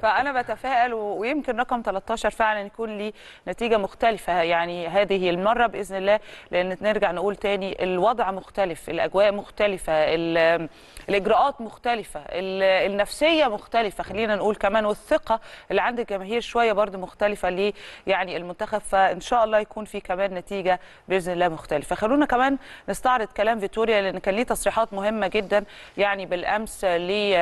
فانا بتفائل و- ويمكن رقم 13 فعلا يكون ليه نتيجه مختلفه يعني هذه المره باذن الله لان نرجع نقول تاني الوضع مختلف الاجواء مختلفه ال- الاجراءات مختلفه ال- النفسيه مختلفه خلينا نقول كمان والثقه اللي عند الجماهير شويه برضو مختلفه ليه يعني المنتخب فان شاء الله يكون في كمان نتيجه باذن الله مختلفه خلونا كمان نستعرض كلام فيتوريا لان كان ليه تصريحات مهمه جدا يعني بالامس ل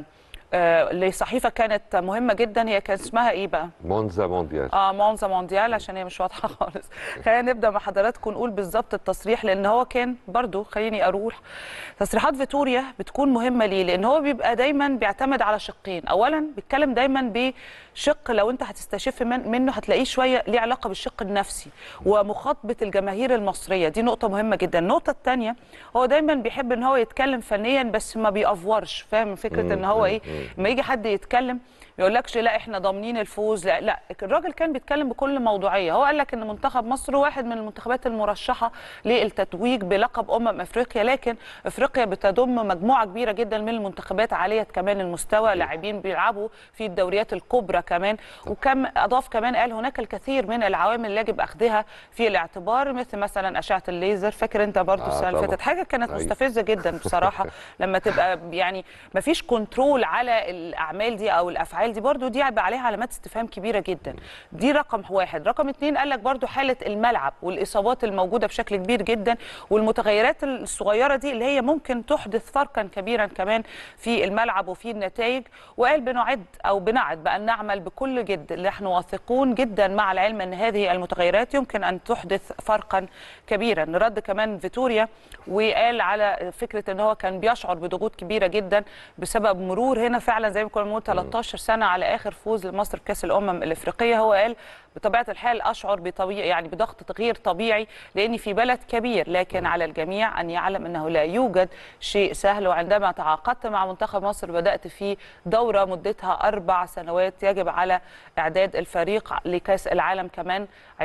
آه، لصحيفه كانت مهمه جدا هي كان اسمها ايه بقى؟ مونزا مونديال اه مونزا مونديال عشان هي مش واضحه خالص خلينا نبدا مع حضراتكم نقول بالظبط التصريح لان هو كان برضو خليني اروح تصريحات فيتوريا بتكون مهمه ليه لان هو بيبقى دايما بيعتمد على شقين اولا بيتكلم دايما بشق لو انت هتستشف من منه هتلاقيه شويه ليه علاقه بالشق النفسي ومخاطبه الجماهير المصريه دي نقطه مهمه جدا النقطه الثانيه هو دايما بيحب ان هو يتكلم فنيا بس ما بيأفورش فاهم فكره ان هو ايه لما يجي حد يتكلم ما يقولكش لا احنا ضامنين الفوز لا لا الراجل كان بيتكلم بكل موضوعيه هو قال لك ان منتخب مصر واحد من المنتخبات المرشحه للتتويج بلقب امم افريقيا لكن افريقيا بتضم مجموعه كبيره جدا من المنتخبات عاليه كمان المستوى لاعبين بيلعبوا في الدوريات الكبرى كمان وكم اضاف كمان قال هناك الكثير من العوامل اللي يجب اخذها في الاعتبار مثل مثلا اشعه الليزر فاكر انت برضو آه السنه اللي طبعاً. فاتت حاجه كانت أيوة. مستفزه جدا بصراحه لما تبقى يعني ما فيش كنترول على الاعمال دي او الافعال دي برضو دي هيبقى عليها علامات استفهام كبيره جدا دي رقم واحد رقم اتنين قال لك برضو حاله الملعب والاصابات الموجوده بشكل كبير جدا والمتغيرات الصغيره دي اللي هي ممكن تحدث فرقا كبيرا كمان في الملعب وفي النتائج وقال بنعد او بنعد بان نعمل بكل جد نحن واثقون جدا مع العلم ان هذه المتغيرات يمكن ان تحدث فرقا كبيرا رد كمان فيتوريا وقال على فكره ان هو كان بيشعر بضغوط كبيره جدا بسبب مرور هنا فعلا زي ما كنا بنقول 13 سنه على اخر فوز لمصر بكاس الامم الافريقيه هو قال بطبيعه الحال اشعر بطبيعي يعني بضغط غير طبيعي لاني في بلد كبير لكن على الجميع ان يعلم انه لا يوجد شيء سهل وعندما تعاقدت مع منتخب مصر بدات في دوره مدتها اربع سنوات يجب على اعداد الفريق لكاس العالم كمان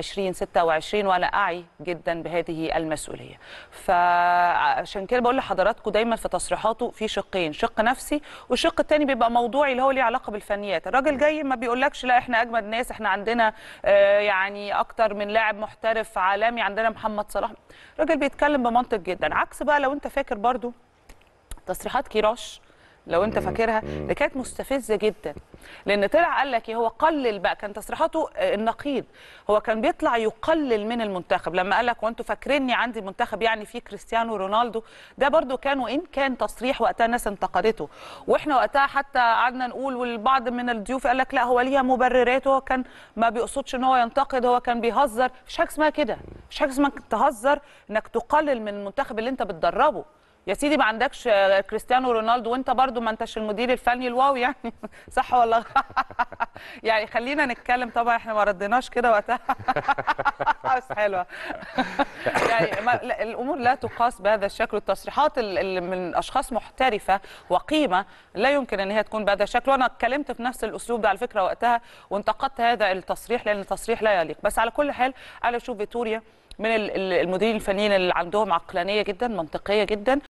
2026 وانا اعي جدا بهذه المسؤوليه فعشان كده بقول لحضراتكم دايما في تصريحاته في شقين شق نفسي والشق الثاني بيبقى موضوعي اللي هو ليه علاقه بالفنيات الراجل جاي ما بيقولكش لا احنا اجمد ناس احنا عندنا آه، يعني اكتر من لاعب محترف عالمي عندنا محمد صلاح الراجل بيتكلم بمنطق جدا عكس بقى لو انت فاكر برضو تصريحات كيروش لو انت فاكرها اللي كانت مستفزه جدا لان طلع قال لك إيه، هو قلل بقى كان تصريحاته آه، النقيض هو كان بيطلع يقلل من المنتخب لما قال لك وانتوا فاكريني عندي منتخب يعني فيه كريستيانو رونالدو ده برضو كان وان كان تصريح وقتها الناس انتقدته واحنا وقتها حتى قعدنا نقول والبعض من الضيوف قال لك لا هو ليها مبررات وهو كان ما بيقصدش ان هو ينتقد هو كان بيهزر مفيش حاجه اسمها كده مفيش حاجه اسمها تهزر انك تقلل من المنتخب اللي انت بتدربه يا سيدي ما عندكش آه، كريستيانو رونالدو وانت برضو ما انتش المدير الفني الواو يعني صح ولا غ- يعني خلينا نتكلم طبعا احنا ما رديناش كده وقتها بس حلوه يعني ما لا الامور لا تقاس بهذا الشكل التصريحات ال- ال- من اشخاص محترفه وقيمه لا يمكن ان هي تكون بهذا الشكل وانا اتكلمت في نفس الاسلوب ده على فكره وقتها وانتقدت هذا التصريح لان التصريح لا يليق بس على كل حال انا اشوف فيتوريا من ال- ال- المديرين الفنيين اللي عندهم عقلانيه جدا منطقيه جدا